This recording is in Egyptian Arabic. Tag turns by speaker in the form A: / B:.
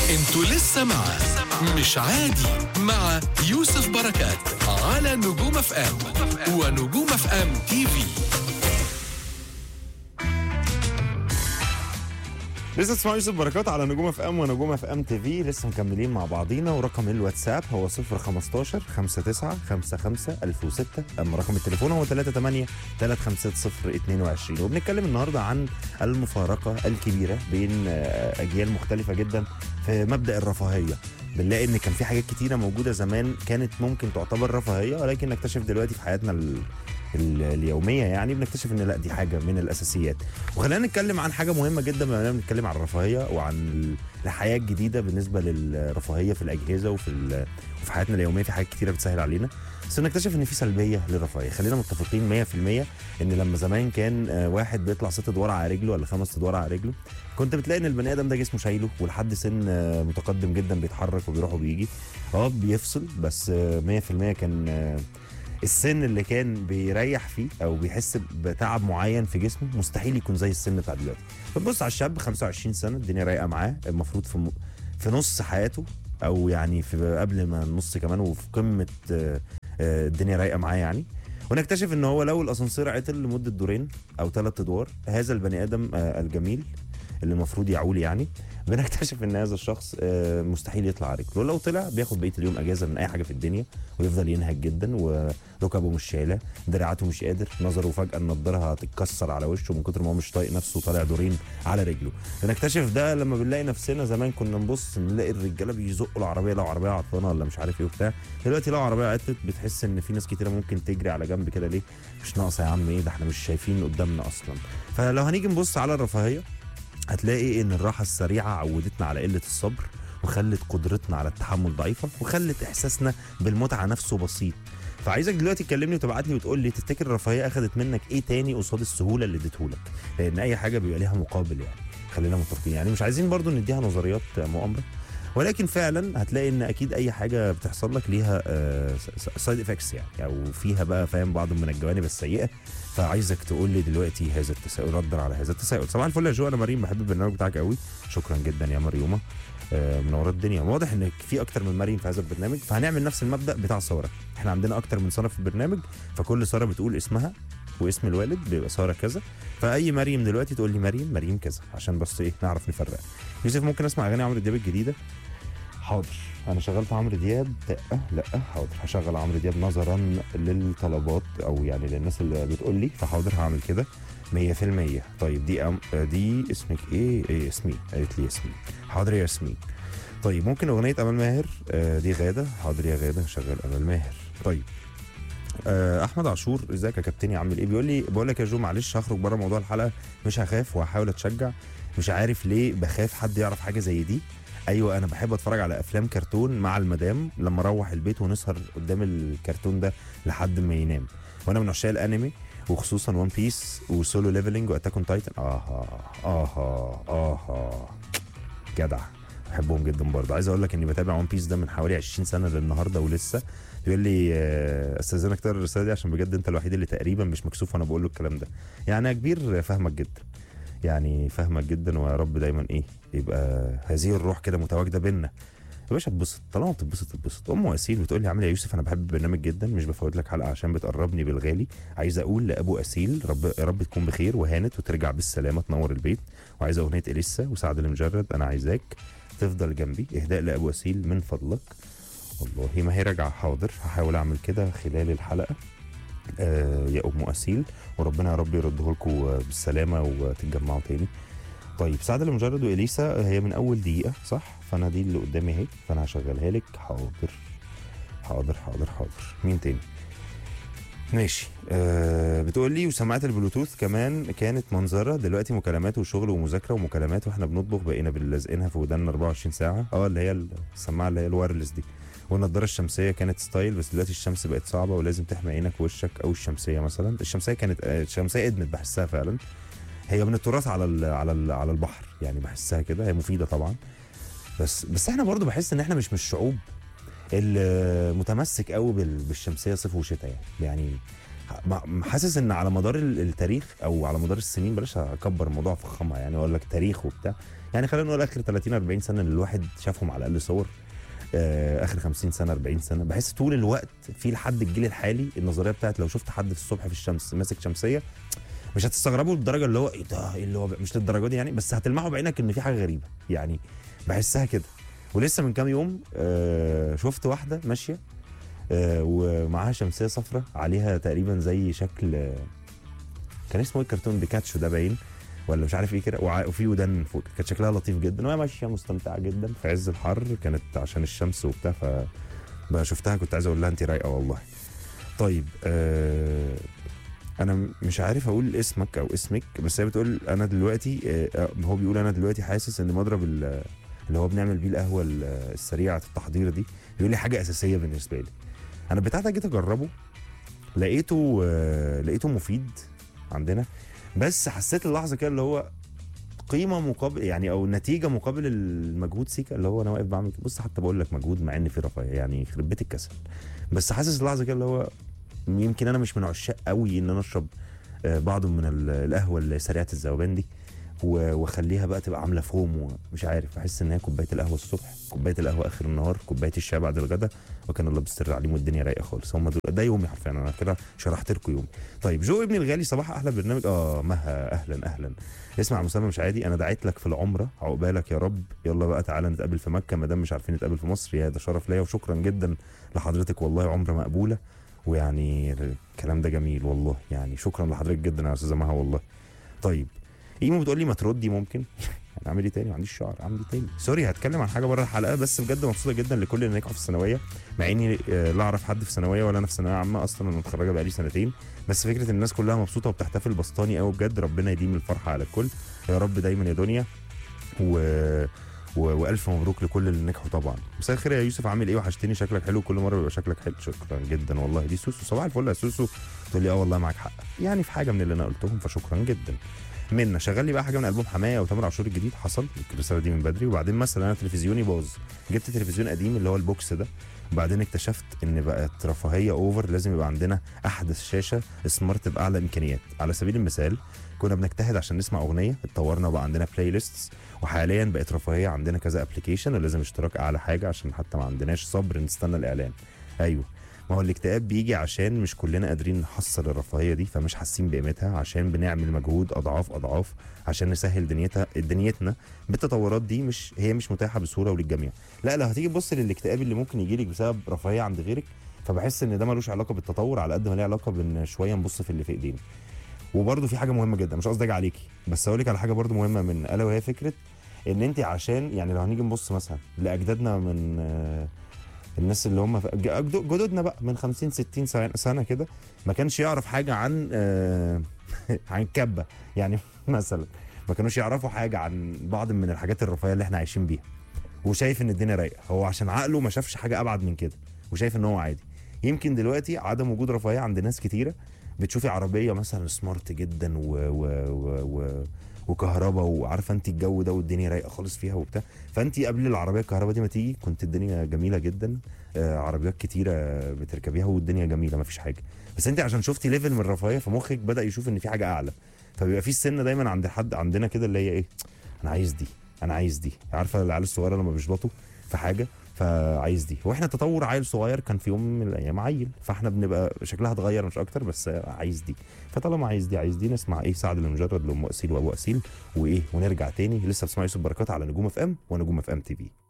A: انتوا لسه مع مش عادي مع يوسف بركات على نجوم اف ام ونجوم اف ام تي في
B: لسه تسمعوا يوسف بركات على نجوم اف ام ونجوم اف ام تي في لسه مكملين مع بعضينا ورقم الواتساب هو 015 59 55 1006 اما رقم التليفون هو 38 350 22 وبنتكلم النهارده عن المفارقه الكبيره بين آه، اجيال مختلفه جدا في مبدا الرفاهيه بنلاقي ان كان في حاجات كتيره موجوده زمان كانت ممكن تعتبر رفاهيه ولكن نكتشف دلوقتي في حياتنا ال ال- اليوميه يعني بنكتشف ان لا دي حاجه من الاساسيات وخلينا نتكلم عن حاجه مهمه جدا بما اننا بنتكلم عن الرفاهيه وعن ال- الحياه الجديده بالنسبه للرفاهيه في الاجهزه وفي ال- وفي حياتنا اليوميه في حاجات كتيره بتسهل علينا بس نكتشف ان في سلبيه للرفاهيه خلينا متفقين 100% ان لما زمان كان آه، واحد بيطلع ست ادوار على رجله ولا خمس ادوار على رجله كنت بتلاقي ان البني ادم ده جسمه شايله ولحد سن آه، متقدم جدا بيتحرك وبيروح وبيجي اه بيفصل بس آه، 100% كان آه، السن اللي كان بيريح فيه او بيحس بتعب معين في جسمه مستحيل يكون زي السن بتاع دلوقتي فتبص على الشاب 25 سنه الدنيا رايقه معاه المفروض في م... في نص حياته او يعني في قبل ما النص كمان وفي قمه آه، آه، الدنيا رايقه معاه يعني ونكتشف ان هو لو الاسانسير عطل لمده دورين او ثلاث ادوار هذا البني ادم آه، الجميل اللي المفروض يعول يعني بنكتشف ان هذا الشخص آه، مستحيل يطلع على رجله ولو طلع بياخد بقيه اليوم اجازه من اي حاجه في الدنيا ويفضل ينهج جدا وركبه مش شايله دراعاته مش قادر نظره فجاه النضاره هتتكسر على وشه من كتر ما هو مش طايق نفسه طالع دورين على رجله بنكتشف ده لما بنلاقي نفسنا زمان كنا نبص نلاقي الرجاله بيزقوا العربيه لو عربيه عطلانه ولا مش عارف ايه وبتاع دلوقتي لو عربيه عطلت بتحس ان في ناس كتيره ممكن تجري على جنب كده ليه مش ناقصه يا عم ايه ده احنا مش شايفين قدامنا اصلا فلو هنيجي نبص على الرفاهيه هتلاقي ان الراحه السريعه عودتنا على قله الصبر وخلت قدرتنا على التحمل ضعيفه وخلت احساسنا بالمتعه نفسه بسيط فعايزك دلوقتي تكلمني وتبعت لي وتقول لي تفتكر الرفاهيه اخذت منك ايه تاني قصاد السهوله اللي اديتهولك لان اي حاجه بيبقى ليها مقابل يعني خلينا متفقين يعني مش عايزين برضو نديها نظريات مؤامره ولكن فعلا هتلاقي ان اكيد اي حاجه بتحصل لك ليها سايد افكتس يعني او فيها بقى فاهم بعض من الجوانب السيئه فعايزك تقول لي دلوقتي هذا التساؤل ردا على هذا التساؤل صباح الفل يا جو انا مريم بحب البرنامج بتاعك قوي شكرا جدا يا مريومه آه، منوره الدنيا واضح ان في اكتر من مريم في هذا البرنامج فهنعمل نفس المبدا بتاع ساره احنا عندنا اكتر من ساره في البرنامج فكل ساره بتقول اسمها واسم الوالد بيبقى ساره كذا فاي مريم دلوقتي تقول لي مريم مريم كذا عشان بس ايه نعرف نفرق يوسف ممكن اسمع اغاني عمرو دياب الجديده حاضر انا شغلت عمرو دياب لا لا حاضر هشغل عمرو دياب نظرا للطلبات او يعني للناس اللي بتقول لي فحاضر هعمل كده 100% طيب دي أم دي اسمك ايه ايه ياسمين قالت لي ياسمين حاضر يا ياسمين طيب ممكن اغنيه امل ماهر آه دي غاده حاضر يا غاده شغل امل ماهر طيب آه احمد عاشور ازيك يا كابتن عامل ايه بيقول لي بقول لك يا جو معلش هخرج بره موضوع الحلقه مش هخاف وهحاول اتشجع مش عارف ليه بخاف حد يعرف حاجه زي دي ايوه انا بحب اتفرج على افلام كرتون مع المدام لما اروح البيت ونسهر قدام الكرتون ده لحد ما ينام وانا من عشاق الانمي وخصوصا ون بيس وسولو ليفلنج واتاك اون تايتن اه اه اه جدع بحبهم جدا برضه عايز اقول لك اني بتابع ون بيس ده من حوالي 20 سنه للنهارده ولسه بيقول لي آه، استاذنك تقرا الرساله دي عشان بجد انت الوحيد اللي تقريبا مش مكسوف وانا بقول له الكلام ده يعني يا كبير فاهمك جدا يعني فاهمك جدا ويا رب دايما ايه يبقى هذه الروح كده متواجده بينا يا باشا اتبسط طالما بتتبسط اتبسط ام واسيل بتقول لي عامل إيه يا يوسف انا بحب البرنامج جدا مش بفوت لك حلقه عشان بتقربني بالغالي عايز اقول لابو اسيل رب يا رب تكون بخير وهانت وترجع بالسلامه تنور البيت وعايز اغنيه اليسا وسعد المجرد انا عايزاك تفضل جنبي اهداء لابو اسيل من فضلك والله ما هي راجعه حاضر هحاول اعمل كده خلال الحلقه آه يا ام اسيل وربنا يا رب يرده لكم بالسلامه وتتجمعوا تاني طيب سعد المجرد واليسا هي من اول دقيقه صح فانا دي اللي قدامي اهي فانا هشغلها لك حاضر حاضر حاضر حاضر مين تاني ماشي آه بتقول لي وسماعات البلوتوث كمان كانت منظره دلوقتي مكالمات وشغل ومذاكره ومكالمات واحنا بنطبخ بقينا بنلزقينها في ودانا 24 ساعه اه اللي هي السماعه اللي هي الوايرلس دي والنضاره الشمسيه كانت ستايل بس دلوقتي الشمس بقت صعبه ولازم تحمي عينك ووشك او الشمسيه مثلا الشمسيه كانت آه، الشمسيه ادمت بحسها فعلا هي من التراث على ال على ال على البحر يعني بحسها كده هي مفيده طبعا بس بس احنا برضو بحس ان احنا مش من الشعوب اللي متمسك قوي بال- بالشمسيه صيف وشتاء يعني يعني ح- حاسس ان على مدار ال- التاريخ او على مدار السنين بلاش اكبر الموضوع فخامه يعني اقول لك تاريخ وبتاع يعني خلينا نقول اخر 30 40 سنه اللي الواحد شافهم على الاقل صور آه، اخر 50 سنه 40 سنه بحس طول الوقت في لحد الجيل الحالي النظريه بتاعت لو شفت حد في الصبح في الشمس ماسك شمسيه مش هتستغربوا للدرجه اللي هو ايه ده ايه اللي هو مش للدرجه دي يعني بس هتلمحوا بعينك ان في حاجه غريبه يعني بحسها كده ولسه من كام يوم آه شفت واحده ماشيه آه ومعاها شمسيه صفراء عليها تقريبا زي شكل آه كان اسمه ايه الكرتون بيكاتشو ده باين ولا مش عارف ايه كده وع- وفي ودان من فوق كانت شكلها لطيف جدا وهي ماشيه مستمتعه جدا في عز الحر كانت عشان الشمس وبتاع ف بقى شفتها كنت عايز اقول لها انت رايقه والله طيب آه انا م- مش عارف اقول اسمك او اسمك بس هي بتقول انا دلوقتي آه هو بيقول انا دلوقتي حاسس ان مضرب ال- اللي هو بنعمل بيه القهوه ال- السريعه التحضير دي بيقول لي حاجه اساسيه بالنسبه لي انا بتاعتها جيت اجربه لقيته آه لقيته مفيد عندنا بس حسيت اللحظه كده اللي هو قيمه مقابل يعني او نتيجه مقابل المجهود سيكا اللي هو انا واقف بعمل كده. بص حتى بقول لك مجهود مع ان في رفاهيه يعني يخرب بيت الكسل بس حاسس اللحظه كده اللي هو يمكن انا مش من عشاق قوي ان انا اشرب آه، بعض من ال- القهوه اللي سريعه الذوبان دي و- واخليها بقى تبقى عامله فوم ومش عارف بحس ان هي كوبايه القهوه الصبح كوبايه القهوه اخر النهار كوبايه الشاي بعد الغداء وكان الله بيستر عليهم والدنيا رايقه خالص هم دول ده يومي حرفيا انا كده شرحت لكم يومي طيب جو ابني الغالي صباح احلى برنامج اه مها اهلا اهلا اسمع مسمى مش عادي انا دعيت لك في العمره عقبالك يا رب يلا بقى تعالى نتقابل في مكه ما دام مش عارفين نتقابل في مصر يا ده شرف ليا وشكرا جدا لحضرتك والله عمره مقبوله ويعني الكلام ده جميل والله يعني شكرا لحضرتك جدا يا استاذه مها والله طيب ايمو بتقول لي ما تردي ممكن يعني اعمل ايه تاني ما عنديش شعر اعمل ايه تاني سوري هتكلم عن حاجه بره الحلقه بس بجد مبسوطه جدا لكل اللي نجحوا في الثانويه مع اني آه، لا اعرف حد في ثانويه ولا انا في ثانويه عامه اصلا انا متخرجه بقالي سنتين بس فكره ان الناس كلها مبسوطه وبتحتفل بسطاني قوي بجد ربنا يديم الفرحه على الكل يا رب دايما يا دنيا و... و... والف مبروك لكل اللي نجحوا طبعا مساء الخير يا يوسف عامل ايه وحشتني شكلك حلو كل مره بيبقى شكلك حلو شكرا جدا والله دي سوسو صباح الفل يا سوسو تقول لي اه والله معاك حق يعني في حاجه من اللي انا قلتهم فشكرا جدا منا شغل لي بقى حاجه من البوم حمايه وتامر عاشور الجديد حصل الرساله دي من بدري وبعدين مثلا انا تلفزيوني باظ جبت تلفزيون قديم اللي هو البوكس ده وبعدين اكتشفت ان بقت رفاهيه اوفر لازم يبقى عندنا احدث شاشه سمارت باعلى امكانيات على سبيل المثال كنا بنجتهد عشان نسمع اغنيه اتطورنا وبقى عندنا بلاي ليستس وحاليا بقت رفاهيه عندنا كذا ابلكيشن ولازم اشتراك اعلى حاجه عشان حتى ما عندناش صبر نستنى الاعلان ايوه ما هو الاكتئاب بيجي عشان مش كلنا قادرين نحصل الرفاهيه دي فمش حاسين بقيمتها عشان بنعمل مجهود اضعاف اضعاف عشان نسهل دنيتها دنيتنا بالتطورات دي مش هي مش متاحه بسهوله وللجميع لا لو هتيجي تبص للاكتئاب اللي ممكن يجي لك بسبب رفاهيه عند غيرك فبحس ان ده ملوش علاقه بالتطور على قد ما ليه علاقه بان شويه نبص في اللي في ايدينا وبرده في حاجه مهمه جدا مش قصدي اجي عليكي بس اقول لك على حاجه برده مهمه من الا وهي فكره ان انت عشان يعني لو هنيجي نبص مثلا لاجدادنا من آه، الناس اللي هم في- جد- جدودنا بقى من 50 60 سنة- سنه كده ما كانش يعرف حاجه عن آه، عن كبه يعني مثلا ما كانوش يعرفوا حاجه عن بعض من الحاجات الرفاهيه اللي احنا عايشين بيها وشايف ان الدنيا رايقه هو عشان عقله ما شافش حاجه ابعد من كده وشايف ان هو عادي يمكن دلوقتي عدم وجود رفاهيه عند ناس كتيره بتشوفي عربيه مثلا سمارت جدا و, و, و, و وكهرباء وعارفه انت الجو ده والدنيا رايقه خالص فيها وبتاع فانت قبل العربيه الكهرباء دي ما تيجي كنت الدنيا جميله جدا آه عربيات كتيره بتركبيها والدنيا جميله ما فيش حاجه بس انت عشان شفتي ليفل من الرفاهيه فمخك بدا يشوف ان في حاجه اعلى فبيبقى في السن دايما عند حد عندنا كده اللي هي ايه انا عايز دي انا عايز دي عارفه العيال الصغيره لما بيشبطوا في حاجه فعايز دي واحنا تطور عيل صغير كان في يوم من الايام عيل فاحنا بنبقى شكلها اتغير مش اكتر بس عايز دي فطالما عايز دي عايز دي نسمع ايه سعد المجرد لام اسيل وابو اسيل وايه ونرجع تاني لسه بتسمع يوسف بركات على نجوم اف ام ونجوم اف ام تي في